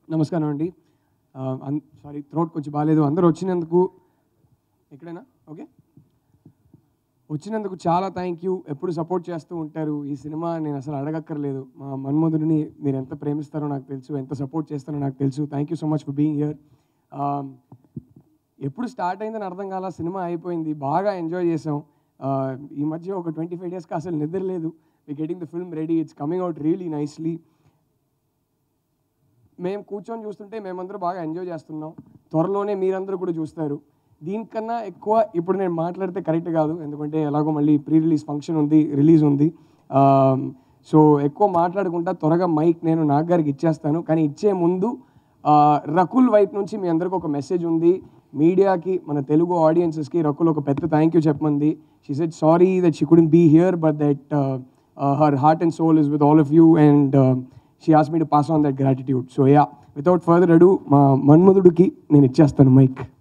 నమస్కారం అండి sorry throat కొంచెం బాగాలేదు అందరూ వచ్చినందుకు ఎక్కడైనా ఓకే వచ్చినందుకు చాలా థ్యాంక్ యూ ఎప్పుడు సపోర్ట్ చేస్తూ ఉంటారు ఈ సినిమా నేను అసలు అడగక్కర్లేదు మా మన్మధుడిని మీరు ఎంత ప్రేమిస్తారో నాకు తెలుసు ఎంత సపోర్ట్ చేస్తారో నాకు తెలుసు thank you so much for being here ఎప్పుడు స్టార్ట్ అయిందని అర్థం కాల సినిమా అయిపోయింది బాగా ఎంజాయ్ చేసాం Uh, ఈ మధ్య ఒక ట్వంటీ ఫైవ్ డేస్కి అసలు నిద్ర లేదు we getting the film ready it's coming out really nicely మేము కూర్చొని చూస్తుంటే మేమందరూ బాగా ఎంజాయ్ చేస్తున్నాం త్వరలోనే మీరందరూ కూడా చూస్తారు దీనికన్నా ఎక్కువ ఇప్పుడు నేను మాట్లాడితే కరెక్ట్ కాదు ఎందుకంటే ఎలాగో మళ్ళీ ప్రీ రిలీజ్ ఫంక్షన్ ఉంది రిలీజ్ ఉంది సో ఎక్కువ మాట్లాడకుండా త్వరగా మైక్ నేను నాగ్ గారికి ఇచ్చేస్తాను కానీ ఇచ్చే ముందు ఆ, రకుల్ వైపు నుంచి మీ అందరికి ఒక మెసేజ్ ఉంది మీడియాకి మన తెలుగు ఆడియన్సెస్కి రకుల్ ఒక పెద్ద థ్యాంక్ యూ చెప్పమంది she said sorry that she couldn't be here but that her heart and soul is with all of you and she ఆస్ me to pass on that gratitude so yeah without further ado మా మన్మధుడికి నేను ఇచ్చేస్తాను mic